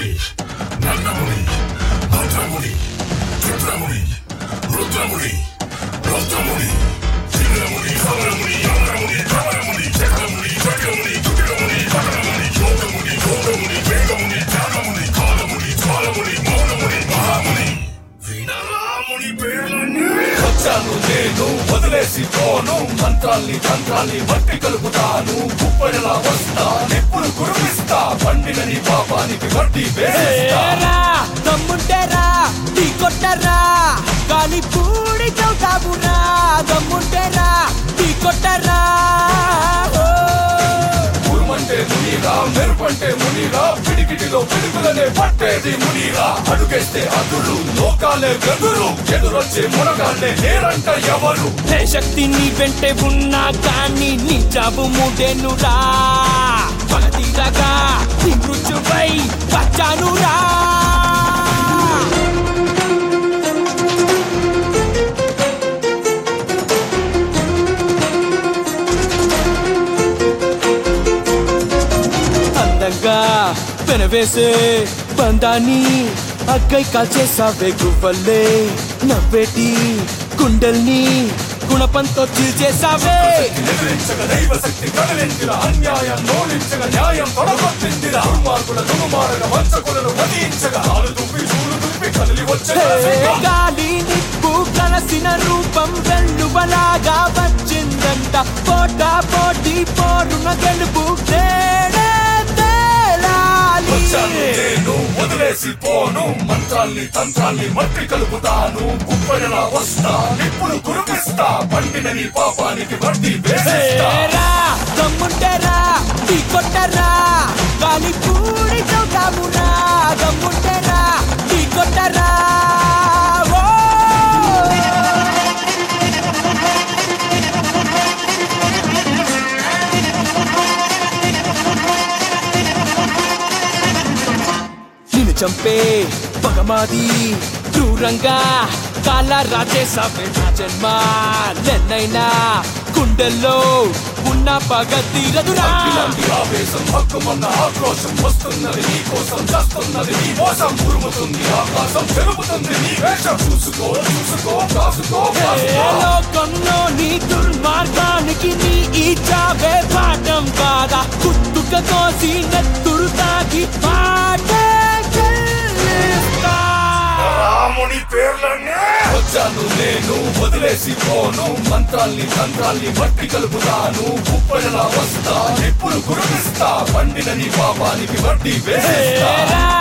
చంద్రముని నందముని మంత్రముని రుద్రముని రుద్రముని రౌద్రముని చంద్రముని సమరముని యంత్రముని కమరముని చక్రముని చక్రముని చుక్రముని కమరముని యోగముని యోగముని వేగముని త్యాగముని కాలముని జ్వాలముని మౌనముని మహాముని వినరాముని పేర్లన్నీ వచ్చాను నేను వదిలేసి పోను మంత్రాల్ని తంత్రాల్ని మట్టి కలుపుతాను కుప్పడిలా వస్తా నిప్పులు కురిపిస్తా పండినని పాపానికి వడ్డీ వేస్తా ఏరా దమ్ముంటేరా టీ కొట్టరా గాలి పూడి చౌతాబురా దమ్ముంటేరా టీ కొట్టరా ఓ. ఉరుమంటే మునిరా మెరుపంటే మునిరా పిడికిటిలో పిడుగులనే పట్టేది మునిరా అడుగేస్తే అదురు లోకాలే వెదురు ఎదురొచ్చే మునగాళ్ళే లేరంట ఎవరు ఏ శక్తి నీ వెంటే ఉన్నా కానీ నీ జాబు మూడేనురా పగతీరగా నీ మృత్యుపై వచ్చానురా అందంగా పెనవేసే బంధాన్ని అక్కై కాల్చేసావే గువ్వల్లే నవ్వేటి గుండెల్ని గుణపంతో చీల్చేసావే ఎదిరించగ దైవ శక్తి కదిలించిన అన్యాయం నోలించగ న్యాయం తొడగొట్టిందిరా దుర్మార్గుల దుర్మార్గ వంచకులను వధించగ కాలు దుప్పి చూలు దుప్పి కదిలి హే, వచ్చే గాలి నిప్పు కలసిన రూపం వెల్లువలాగా వచ్చిందంట పోట పోటీ పోరున గెలుపు తేడే తేలాలి వచ్చాను నేను వదిలేసి పోను మంత్రాల్ని తంత్రాల్ని మట్టి కలుపుతాను కుప్పడిలా వస్తా నిప్పులు కురిపిస్తా పండినని పాపానికి వడ్డీ వేసేస్తా ఏరా, దమ్ముంటేరా టీ కొట్టరా గాలి పూడి చౌకామురా దమ్ముంటేరా టీ కొట్టరా ఓ నిన్ను చంపే పగమాది క్రూరంగా కాల రాజేసావే నా జన్మ లెన్నైనా గుండెల్లో ఉన్న పగ తీరదురా ఇలాంటి ఆవేశం హక్కుమన్న ఆక్రోశం వస్తున్నది నీ కోసం చేస్తున్నది నీ మోసం ఉరుముతుంది ఆకాశం పెరుగుతుంది నీ వేషం చూసుకో చూసుకో కాసుకో ఏ కాసుకో లోకంలో నీ దుర్మార్గానికి నీ ఈ చావే పాఠం కాదా కుత్తుక కోసి నెత్తురు తాగి పాటే చెల్లిస్తా. రాముని పేర్లన్నీ వచ్చాను నేను వదిలేసి పోను మంత్రాల్ని తంత్రాల్ని మట్టి కలుపుతాను కుప్పడిలా వస్తా నిప్పులు కురిపిస్తా పండినని పాపానికి వడ్డీ వేసేస్తా ఏరా